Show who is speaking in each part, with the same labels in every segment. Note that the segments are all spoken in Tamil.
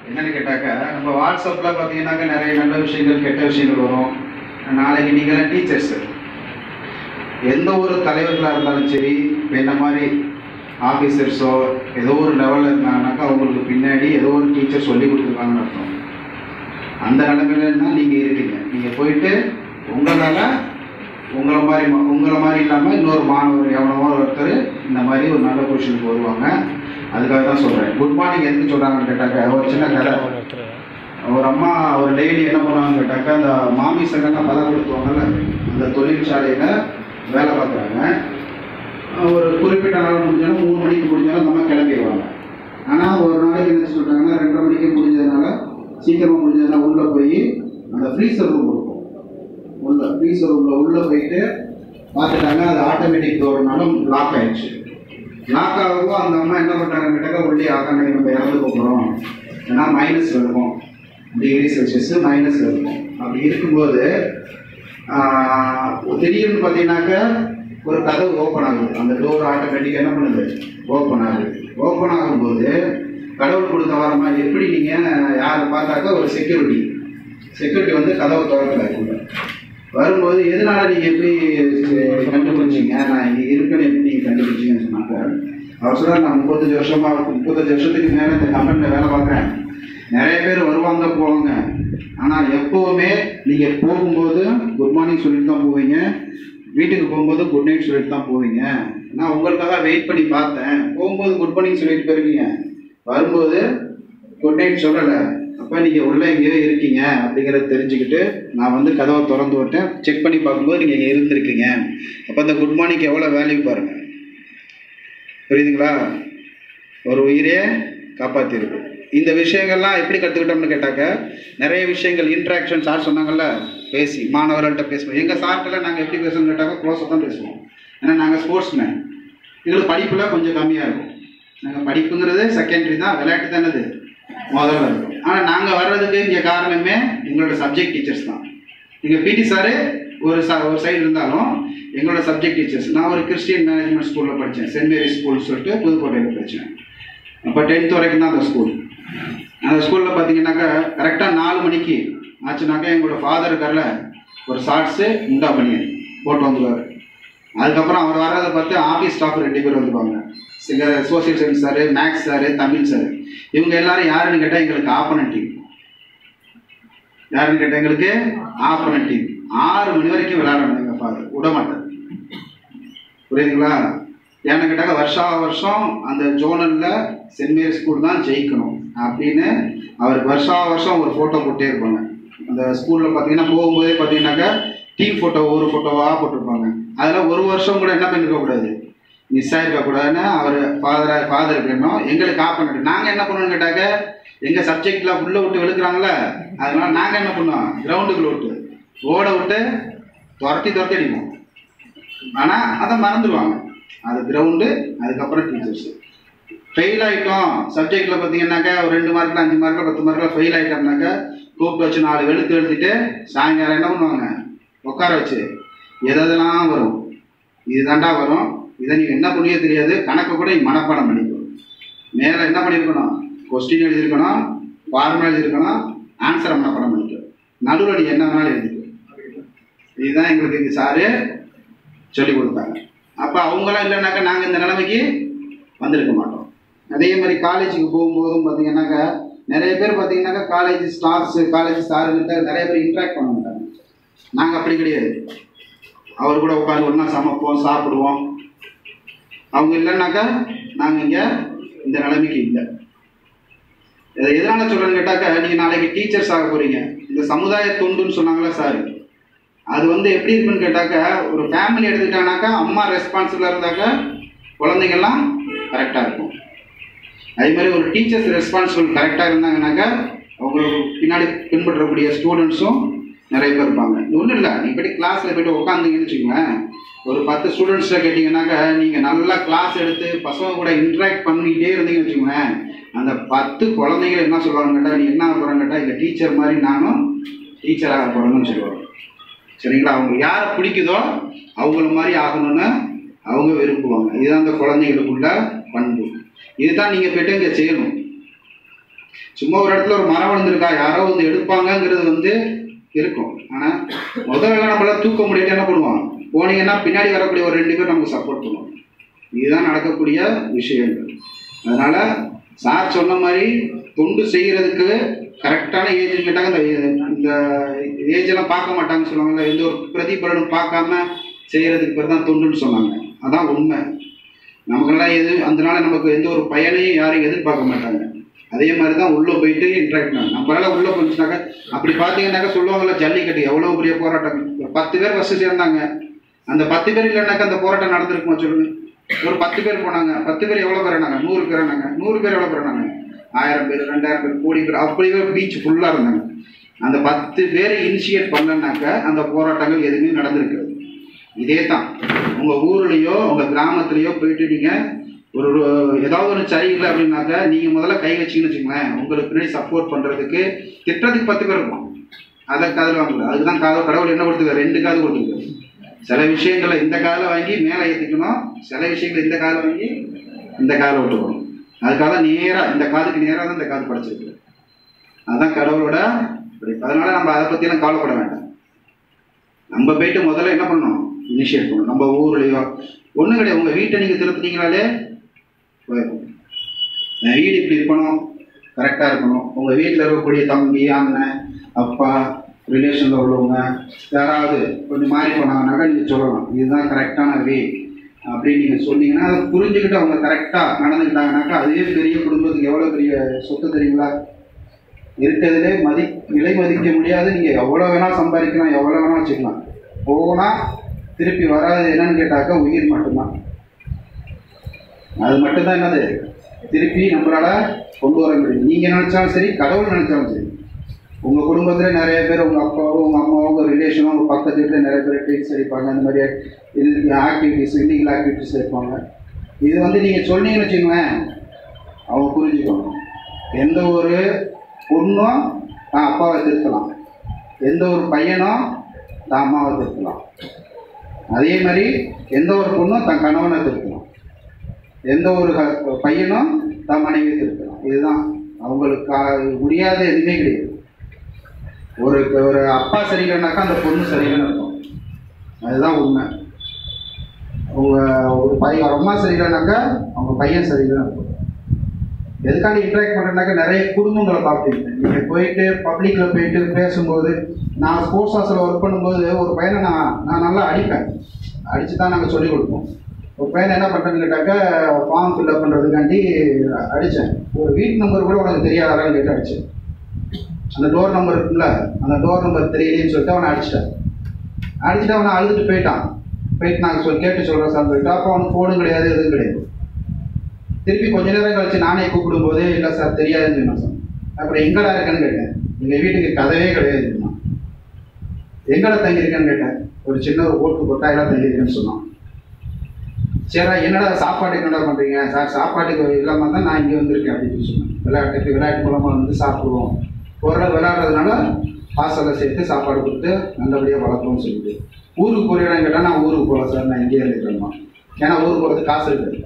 Speaker 1: என்னன்னு கேட்டாக்கா நம்ம வாட்ஸ்அப்ல பார்த்தீங்கன்னாக்கா நிறைய நல்ல விஷயங்கள் கெட்ட விஷயங்கள் வரும் நாளைக்கு நீங்களாம் டீச்சர்ஸ் எந்த ஒரு தலைவர்களாக இருந்தாலும் சரி இப்ப என்ன மாதிரி ஆஃபீஸர்ஸோ ஏதோ ஒரு லெவலில் இருந்தாங்கனாக்கா அவங்களுக்கு பின்னாடி ஏதோ ஒரு டீச்சர் சொல்லி கொடுத்துருக்காங்கன்னு அர்த்தம் அந்த நிலைமையில தான் நீங்கள் இருக்கீங்க நீங்கள் போயிட்டு உங்களால் உங்களை மாதிரி ம- உங்களை மாதிரி இல்லாமல் இன்னொரு மாணவர் எவனோ ஒருத்தர் இந்த மாதிரி ஒரு நல்ல பொசிஷனுக்கு வருவாங்க அதுக்காக தான் சொல்கிறேன் குட் மார்னிங் எதுக்கு சொல்கிறாங்கன்னு கேட்டாக்க ஒரு சின்ன கதை ஒரு அம்மா ஒரு டெய்லி என்ன பண்ணுவாங்க கேட்டாக்கா அந்த மாமிசங்கள்லாம் பதப்படுத்துவாங்கல்ல அந்த தொழிற்சாலையில் வேலை பார்க்குறாங்க ஒரு குறிப்பிட்ட நாள் முடிஞ்சாலும் மூணு மணிக்கு முடிஞ்சாலும் நம்ம கிளம்பிடுவாங்க ஆனால் ஒரு நாளைக்கு என்ன சொல்கிறாங்கன்னா ரெண்டரை மணிக்கு முடிஞ்சதுனால சீக்கிரமாக முடிஞ்சதுனால உள்ளே போய் அந்த ஃப்ரீசர் ரூம் இருக்கும் உள்ள ஃப்ரீசர் ரூமில் உள்ளே போயிட்டு பார்த்துட்டாங்க அது ஆட்டோமேட்டிக் டோர்னாலும் லாக் ஆயிடுச்சு லாக் ஆகவும் அந்த அம்மா என்ன பண்ணுறாங்க கேட்டாக்கா உள்ளே ஆகாங்க நம்ம இறந்து போகிறோம் ஏன்னா மைனஸ் இருக்கும் டிகிரி செல்சியஸ் மைனஸ் இருக்கும் அப்படி இருக்கும்போது ஆஹ், திடீர்னு பார்த்தீங்கன்னாக்கா ஒரு கதவு ஓப்பன் ஆகுது அந்த டோர் ஆட்டோமேட்டிக்காக என்ன பண்ணுது ஓப்பன் ஆகுது ஓப்பன் ஆகும்போது கடவுள் கொடுத்த வரமா எப்படி நீங்கள் யாரை பார்த்தாக்கா ஒரு செக்யூரிட்டி செக்யூரிட்டி வந்து கதவை திறக்கிறாரு உள்ள. வரும்போது எதனால நீங்கள் எப்படி கண்டுபிடிச்சீங்க நான் இங்கே இருக்குன்னு எப்படி நீங்கள் கண்டுபிடிச்சீங்கன்னு சொன்னாங்க அவர் சொல்றாரு நான் முப்பத்தஞ்சு வருஷமா முப்பத்தஞ்சு வருஷத்துக்கு மேலே இந்த கம்பெனியில் வேலை பார்க்குறேன் நிறைய பேர் வருவாங்க போவாங்க ஆனால் எப்போவுமே நீங்கள் போகும்போது குட் மார்னிங் சொல்லிட்டு தான் போவீங்க வீட்டுக்கு போகும்போது குட் நைட் சொல்லிட்டு தான் போவீங்க நான் உங்களுக்காக வெயிட் பண்ணி பார்த்தேன் போகும்போது குட் மார்னிங் சொல்லிட்டு போயிருக்கீங்க வரும்போது குட் நைட் சொல்லலை அப்போ நீங்கள் உள்ளே எங்கேயோ இருக்கீங்க அப்படிங்கிறத தெரிஞ்சுக்கிட்டு நான் வந்து கதவை திறந்து விட்டேன் செக் பண்ணி பார்க்கும்போது நீங்கள் இங்கே இருந்திருக்கீங்க அப்போ அந்த குட் மார்னிங் எவ்வளோ வேல்யூ பாருங்கள் புரியுதுங்களா ஒரு உயிரே காப்பாற்றிருக்கு இந்த விஷயங்கள்லாம் எப்படி கற்றுக்கிட்டோம்னு கேட்டாக்க நிறைய விஷயங்கள் இன்ட்ராக்ஷன் சார் சொன்னாங்கல்ல பேசி மாணவர்கள்ட்ட பேசுவோம் எங்கள் சார்கிட்ட நாங்கள் எப்படி பேசுவோம்னு கேட்டாக்க க்ளோஸாக தான் பேசுவோம் ஏன்னா நாங்கள் ஸ்போர்ட்ஸ் மேன் எங்களுக்கு படிப்பில் கொஞ்சம் கம்மியாக இருக்கும் நாங்கள் படிப்புங்கிறது செகண்டரி தான் விளையாட்டு தானது முதல்ல இருக்கும் ஆனால் நாங்கள் வர்றதுக்கு இங்கே காரணமே எங்களோட சப்ஜெக்ட் டீச்சர்ஸ் தான் எங்கள் பிடி சாரு ஒரு ச ஒரு சைடு இருந்தாலும் எங்களோட சப்ஜெக்ட் டீச்சர்ஸ் நான் ஒரு கிறிஸ்டியன் மேனேஜ்மெண்ட் ஸ்கூலில் படித்தேன் சென்ட் மேரி ஸ்கூல்னு சொல்லிட்டு புதுக்கோட்டையில் படித்தேன் அப்போ டென்த் வரைக்கும் தான் அந்த ஸ்கூல் அந்த ஸ்கூலில் பார்த்தீங்கன்னாக்கா கரெக்டாக நாலு மணிக்கு ஆச்சுனாக்கா எங்களோட ஃபாதர் இருக்கார்ல ஒரு ஷார்ட்ஸு முண்டா பனியன் போட்டு வந்துடுவார் அதுக்கப்புறம் அவர் வர்றதை பார்த்து ஆஃபீஸ் ஸ்டாஃப் ரெண்டு பேர் வந்துருவாங்க சில social science sir maths sir Tamil sir இவங்க எல்லாரும் யாருன்னு கேட்டால் எங்களுக்கு ஆப்பனன் டீம் யாருன்னு கேட்டால் எங்களுக்கு ஆப்பனன் டீம் ஆறு மணி வரைக்கும் விளையாடணும் எங்கள் ஃபாதர் விட மாட்டார் புரியுதுங்களா ஏன்னு கேட்டாக்க வருஷா வருஷம் அந்த ஜோனலில் சென்ட் மேரி ஸ்கூல் தான் ஜெயிக்கணும் அப்படின்னு அவருக்கு வருஷா வருஷம் ஒரு ஃபோட்டோ போட்டே இருப்பாங்க அந்த ஸ்கூலில் பார்த்தீங்கன்னா போகும்போதே பார்த்தீங்கன்னாக்கா டீம் ஃபோட்டோ ஒரு ஃபோட்டோவாக போட்டிருப்பாங்க அதில் ஒரு வருஷம் கூட என்ன பண்ணிருக்க கூடாது மிஸ் ஆயிருக்க கூடாதுன்னு அவர் ஃபாதர் ஃபாதர் இருக்கணும் எங்களுக்கு ஆஃப் பண்ணிட்டு நாங்கள் என்ன பண்ணுவோம்னு கேட்டாக்க எங்கள் சப்ஜெக்டில் உள்ளே விட்டு வெளுக்குறாங்களே அதனால நாங்கள் என்ன பண்ணுவோம் கிரவுண்டுக்குள்ள விட்டு ஓட விட்டு துரத்தி துரத்தி அடிப்போம் ஆனால் அதை மறந்துடுவாங்க அது கிரவுண்டு அதுக்கப்புறம் டீச்சர்ஸ் ஃபெயில் ஆகிட்டோம் சப்ஜெக்டில் பார்த்தீங்கன்னாக்கா ஒரு ரெண்டு மார்க்கில் அஞ்சு மார்க்கில் பத்து மார்க்கில் ஃபெயில் ஆகிட்டோம்னாக்கா கூப்பிட்டு வச்சு நாலு வெளுத்து எழுதிட்டு சாயங்காலம் என்ன பண்ணுவாங்க உட்கார வச்சு எதெல்லாம் வரும் இதுதாண்டா வரும் இதை நீ என்ன பண்ணியோ தெரியாது கணக்கு கூட நீ மனப்பாடம் பண்ணிக்கோ மேலே என்ன பண்ணியிருக்கணும் கொஸ்டின் எழுதியிருக்கணும் ஃபார்முலா எழுதியிருக்கணும் ஆன்சரை மனப்பாடம் பண்ணிக்கோ நடுவில் நீ என்ன வேணாலும் எழுதிக்கோ இதுதான் எங்களுக்கு இங்கே சாரு சொல்லி கொடுத்தாங்க அப்போ அவங்களாம் இல்லைனாக்கா நாங்கள் இந்த நிலைமைக்கு வந்திருக்க மாட்டோம் அதே மாதிரி காலேஜுக்கு போகும்போதும் பார்த்தீங்கன்னாக்கா நிறைய பேர் பார்த்தீங்கன்னாக்கா காலேஜ் ஸ்டாஃப்ஸு காலேஜ் சாருங்கிட்ட நிறைய பேர் இன்ட்ராக்ட் பண்ண மாட்டாங்க நாங்கள் அப்படி கிடையாது அவர் கூட உட்காந்து ஒன்றா சமைப்போம் சாப்பிடுவோம் அவங்க இல்லைன்னாக்கா நாங்கள் இங்கே இந்த நிலைமைக்கு இல்லை இதை எதனால சொல்கிறேன்னு கேட்டாக்கா நீங்கள் நாளைக்கு டீச்சர்ஸ் ஆக போகிறீங்க இந்த சமுதாய தொண்டுன்னு சொன்னாங்களா சார் அது வந்து எப்படி இருக்குன்னு கேட்டாக்கா ஒரு ஃபேமிலி எடுத்துக்கிட்டாங்கனாக்கா அம்மா ரெஸ்பான்சிபிளாக இருந்தாக்கா குழந்தைங்கள்லாம் கரெக்டாக இருக்கும் அதே மாதிரி ஒரு டீச்சர்ஸ் ரெஸ்பான்சிபிள் கரெக்டாக இருந்தாங்கனாக்கா அவங்களுக்கு பின்னாடி பின்பற்றக்கூடிய ஸ்டூடெண்ட்ஸும் நிறைய பேர் இருப்பாங்க இது ஒன்றும் இல்லை நீ போய்ட்டு கிளாஸில் போய்ட்டு உட்காந்தீங்கன்னு வச்சுக்கோங்களேன் ஒரு பத்து ஸ்டூடெண்ட்ஸ்கிட்ட கேட்டிங்கனாக்கா நீங்கள் நல்லா கிளாஸ் எடுத்து பசங்க கூட இன்ட்ராக்ட் பண்ணிக்கிட்டே இருந்தீங்கன்னு வச்சுக்கோங்களேன் அந்த பத்து குழந்தைங்க என்ன சொல்லுவாங்க கேட்டால் நீ என்ன ஆக போகிறாங்க கேட்டால் இந்த டீச்சர் மாதிரி நானும் டீச்சர் ஆக போகிறேன்னு சொல்லுவாங்க சரிங்களா அவங்க யாரை பிடிக்குதோ அவங்கள மாதிரி ஆகணும்னு அவங்க விரும்புவாங்க இதுதான் அந்த குழந்தைகளுக்குள்ள பண்பு இதுதான் நீங்கள் போய்ட்டு இங்கே செய்யணும் சும்மா ஒரு இடத்துல ஒரு மரம் விழுந்திருக்கா யாரோ வந்து எடுப்பாங்கங்கிறது வந்து இருக்கும் ஆனா முதல்ல நம்மளால தூக்க முடியாட்டி என்ன பண்ணுவோம் போனீங்கன்னா பின்னாடி வரக்கூடிய ஒரு ரெண்டு பேர் நமக்கு சப்போர்ட் பண்ணுவோம் இதுதான் நடக்கக்கூடிய விஷயங்கள் அதனால சார் சொன்ன மாதிரி தொண்டு செய்யறதுக்கு கரெக்டான ஏஜ் கேட்டாங்க இந்த இந்த ஏஜ் எல்லாம் பார்க்க மாட்டாங்கன்னு சொல்லுவாங்கல்ல எந்த ஒரு பிரதிபலனும் பார்க்காம செய்யறதுக்கு பேர் தான் தொண்டுன்னு சொன்னாங்க அதான் உண்மை நமக்கெல்லாம் எது அதனால நமக்கு எந்த ஒரு பயனையும் யாரும் எதிர்பார்க்க மாட்டாங்க அதே மாதிரி தான் உள்ளே போயிட்டு இன்ட்ராக்ட் பண்ணாங்க நம்மளால உள்ளே போச்சுனாக்கா அப்படி பார்த்தீங்கன்னாக்கா சொல்லுவாங்கல்ல ஜல்லிக்கட்டு எவ்வளோ பெரிய போராட்டம் ஒரு பத்து பேர் ஃபஸ்ட்டு சேர்ந்தாங்க அந்த பத்து பேர் இல்லைனாக்கா அந்த போராட்டம் நடந்திருக்குமா சொல்லுங்க ஒரு பத்து பேர் போனாங்க பத்து பேர் எவ்வளோ பேர் ஆனாங்க நூறு பேர் ஆனாங்க நூறு பேர் எவ்வளோ பேர் ஆனாங்க ஆயிரம் பேர் ரெண்டாயிரம் பேர் கோடி பேர் அப்படியே பீச் ஃபுல்லாக இருந்தாங்க அந்த பத்து பேர் இனிஷியேட் பண்ணனாக்க அந்த போராட்டங்கள் எதுவுமே நடந்திருக்காது இதே தான் உங்கள் ஊர்லேயோ உங்கள் கிராமத்துலேயோ போயிட்டு நீங்கள் ஒரு ஒரு- ஏதாவது ஒரு சரியில்லை அப்படின்னாக்க நீங்கள் முதல்ல கை வச்சிங்கன்னு வச்சுக்கோங்களேன் உங்களுக்கு பின்னாடி சப்போர்ட் பண்ணுறதுக்கு திட்டத்துக்கு பத்து பேர் இருக்கும் அதை காதில் வாங்கல அதுக்கு தான் காதல் கடவுள் என்ன கொடுத்துருக்காரு ரெண்டு காது கொடுத்துருக்காரு சில விஷயங்களை இந்த காதில் வாங்கி மேலே ஏற்றிக்கணும் சில விஷயங்களை இந்த காதில் வாங்கி இந்த காதில் விட்டுக்கணும் அதுக்காக தான் நேராக இந்த காதுக்கு நேராக தான் இந்த காது படைச்சிருக்கு அதுதான் கடவுளோட படிப்பு. அதனால நம்ம அதை பற்றியெல்லாம் கவலைப்பட வேண்டாம் நம்ம போயிட்டு முதல்ல என்ன பண்ணணும் இனிஷியேட் பண்ணணும் நம்ம ஊர்லேயோ ஒன்றும் கிடையாது உங்கள் வீட்டை நீங்கள் திருத்தினீங்களாலே போயிடும் என் வீடு இப்படி இருக்கணும் கரெக்டாக இருக்கணும் உங்கள் வீட்டில் இருக்கக்கூடிய தம்பி அண்ணன் அப்பா ரிலேஷனில் உள்ளவங்க யாராவது கொஞ்சம் மாறி போனாங்கனாக்கா நீங்கள் சொல்லலாம் இதுதான் கரெக்டான வே அப்படின்னு நீங்கள் சொன்னீங்கன்னா அதை புரிஞ்சுக்கிட்டு அவங்க கரெக்டாக நடந்துக்கிட்டாங்கனாக்கா அதுவே பெரிய குடும்பத்துக்கு எவ்வளோ பெரிய சொத்து தெரியுங்களா இருக்கிறதுலே மதி விலை மதிக்க முடியாது நீங்கள் எவ்வளோ வேணால் சம்பாதிக்கலாம் எவ்வளோ வேணால் வச்சுக்கலாம் போனால் திருப்பி வராது என்னன்னு கேட்டாக்கா உயிர் மட்டும்தான் அது மட்டும்தான் என்னது திருப்பி நம்மளால கொண்டு வர முடியும் நீங்கள் நினச்சாலும் சரி கடவுள் நினச்சாலும் சரி உங்கள் குடும்பத்தில் நிறைய பேர் உங்கள் அப்பாவோ உங்கள் அம்மாவோ உங்கள் ரிலேஷனோ உங்கள் பக்கத்து வீட்டில் நிறைய பேர் ட்ரீட்ஸ் அடிப்பாங்க அந்த மாதிரி இது ஆக்டிவிட்டிஸ் இல்லீகல் ஆக்டிவிட்டிஸ் இருப்பாங்க இது வந்து நீங்கள் சொன்னீங்கன்னு வச்சுங்களேன் அவங்க புரிஞ்சுக்கணும் எந்த ஒரு பொண்ணும் தான் அப்பாவை திருத்தலாம் எந்த ஒரு பையனும் தான் அம்மாவை திருத்தலாம் அதே மாதிரி எந்த ஒரு பொண்ணும் தன் கணவனை திருத்தலாம் எந்த ஒரு க- பையனும் தன் மனைவியை திருத்தலாம் இதுதான் அவங்களுக்கு ஆ- முடியாத எதுவுமே கிடையாது ஒரு ஒரு அப்பா சரியில்லைனாக்கா அந்த பொண்ணு சரியில்லைன்னு இருக்கும் அதுதான் உண்மை அவங்க ஒரு பையன் ஒரு அம்மா சரியில்லைனாக்கா அவங்க பையன் சரியில்லைன்னு இருக்கும் எதுக்காண்டி இன்ட்ராக்ட் பண்ணுறேன்னாக்கா நிறைய குடும்பங்களை பார்ப்பீங்க நீங்கள் போயிட்டு பப்ளிக்கில் போயிட்டு பேசும்போது நான் ஸ்போர்ட்ஸ் ஹாஸ்டலில் ஒர்க் பண்ணும்போது ஒரு பையனை நான் நான் நல்லா அடிப்பேன் அடித்து தான் நாங்கள் சொல்லிக் கொடுப்போம் ஒரு பையனை என்ன பண்ணுறேன்னு கேட்டாக்கா ஃபார்ம் ஃபில்அப் பண்ணுறதுக்காண்டி அடித்தேன் ஒரு வீட் நம்பர் கூட உனக்கு தெரியாதான்னு கேட்டு அடித்தேன் அந்த டோர் நம்பர் இருக்குல்ல அந்த டோர் நம்பர் தெரியலேன்னு சொல்லிட்டு அவனை அடிச்சிட்டேன் அடிச்சுட்டு அவனை அழுதுட்டு போயிட்டான் போயிட்டு நாங்கள் சொல் கேட்டு சொல்கிறோம் சார் சொல்லிட்டு அப்போ அவனுக்கு ஃபோனும் கிடையாது எதுவும் கிடையாது திருப்பி கொஞ்ச நேரம் கழிச்சு நானே கூப்பிடும்போது இல்லை சார் தெரியாதுன்னு சொன்னான் சார் அப்புறம் எங்கடா இருக்கேன்னு கேட்டேன் எங்கள் வீட்டுக்கு கதவே கிடையாது சொன்னான் எங்கடா தங்கியிருக்கேன்னு கேட்டேன் ஒரு சின்ன ஒரு ஓட்டு போட்டா எல்லாம் தங்கியிருக்கேன்னு சொன்னான் சரிடா என்னடா சாப்பாட்டுக்கு என்னடா பண்ணுறீங்க சார் சாப்பாட்டுக்கு இல்லாமல் தான் நான் இங்கே வந்திருக்கேன் அப்படின்னு சொன்னேன் விளையாட்டுக்கு விளையாட்டு மூலமாக வந்து சாப்பிடுவோம் ஓரளவு விளையாடுறதுனால ஹாஸ்டலில் சேர்த்து சாப்பாடு கொடுத்து நல்லபடியாக வளர்க்கணும்னு சொல்லிட்டு ஊருக்கு போகிறேன்னு கேட்டால் நான் ஊருக்கு போகல சார் நான் இங்கேயே இருந்துக்கிறேன் ஏன்னா ஊருக்கு போகிறதுக்கு காசு இருக்குது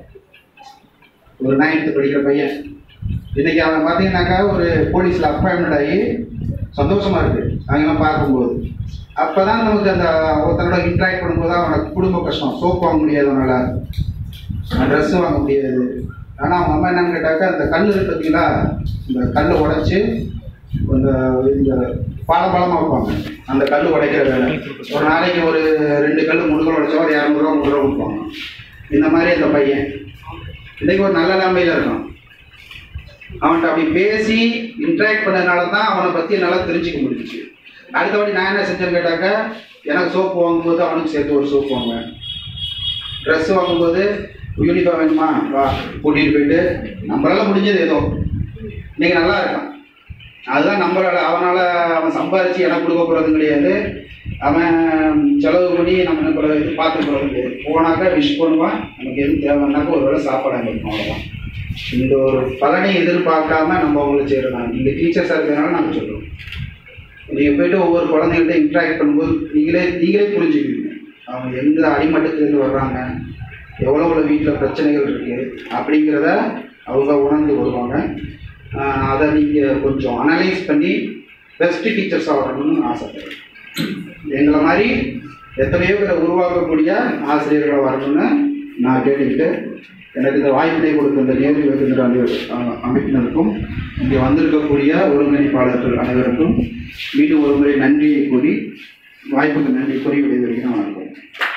Speaker 1: ஒரு நைன்த்து படிக்கிற பையன் இன்னைக்கு அவன் பார்த்தீங்கன்னாக்கா ஒரு போலீஸில் அப்பாயின்மெண்ட் ஆகி சந்தோஷமா இருக்கு அவங்கெல்லாம் பார்க்கும்போது அப்பதான் நமக்கு அந்த ஒருத்தரோட இன்ட்ராக்ட் பண்ணும்போது அவனோட குடும்ப கஷ்டம் சோப் வாங்க முடியாது அவனால ட்ரெஸ் வாங்க முடியாது ஆனால் அவங்க அம்மா என்னன்னு கேட்டாக்கா அந்த கல் இருக்கு பார்த்தீங்களா இந்த கல்லை உடைச்சு இந்த இந்த பாலம் பாலமாக வைப்பாங்க அந்த கல் உடைக்கிற வேலை ஒரு நாளைக்கு ஒரு ரெண்டு கல் மூணு கல் உடைச்சா ஒரு இரநூறுவா மூணு ரூபா கொடுப்பாங்க இந்த மாதிரி அந்த பையன் இன்னைக்கு ஒரு நல்ல நிலைமையில இருக்கான் அவன்கிட்ட அப்படி பேசி இன்ட்ராக்ட் பண்ணதுனால தான் அவனை பற்றி நல்லா தெரிஞ்சுக்க முடிஞ்சுச்சு அடுத்தபடி நான் என்ன செஞ்சேன்னு கேட்டாக்க எனக்கு சோப்பு வாங்கும்போது அவனுக்கு சேர்த்து ஒரு சோப்பு வாங்குவேன் ட்ரெஸ் வாங்கும்போது யூனிஃபார்ம் வேணுமா வா கூட்டிகிட்டு போயிட்டு நம்மளால முடிஞ்சது ஏதோ இன்னைக்கு நல்லா இருக்கான் அதுதான் நம்மளால அவனால அவன் சம்பாரிச்சு எனக்கு கொடுக்க போகிறது கிடையாது அவன் செலவு பண்ணி நம்ம என்ன பண்ணுறது இது பார்த்து போகிறது கிடையாது போனாக்கா விஷ் பண்ணுவான் நமக்கு எதுவும் தேவைன்னாக்கா ஒரு வேளை சாப்பாடு அங்கே இருக்கும் அவ்வளோதான் இந்த ஒரு பலனை எதிர்பார்க்காம நம்ம அவங்களுக்கு செய்யறோம் நீங்கள் டீச்சர்ஸாக இருக்கிறதுனால நாங்கள் சொல்கிறோம் நீங்கள் போயிட்டு ஒவ்வொரு குழந்தைகள்ட்ட இன்ட்ராக்ட் பண்ணும்போது நீங்களே நீங்களே புரிஞ்சுக்குவீங்க அவங்க எந்த அடிமட்டத்துலேருந்து வர்றாங்க எவ்வளோ எவ்வளோ வீட்டில் பிரச்சனைகள் இருக்குது அப்படிங்கிறத அவங்க உணர்ந்து வருவாங்க ஆஹ் அதை நீங்கள் கொஞ்சம் அனலைஸ் பண்ணி பெஸ்ட் டீச்சர்ஸாக வரணும்னு ஆசைப்படுறேன் எங்களை மாதிரி எத்தனையோ பேரை உருவாக்கக்கூடிய ஆசிரியர்களாக வரணும்னு நான் கேட்டுக்கிட்டு எனக்கு இந்த வாய்ப்பினை கொடுத்த இந்த நேரு விருதுகிற அமைப்பினருக்கும் இங்கே வந்திருக்கக்கூடிய ஒருங்கிணைப்பாளர்கள் அனைவருக்கும் மீண்டும் ஒருமுறை நன்றியை கூறி வாய்ப்புக்கு நன்றி கூறி விடைபெறுகிறேன் வணக்கம்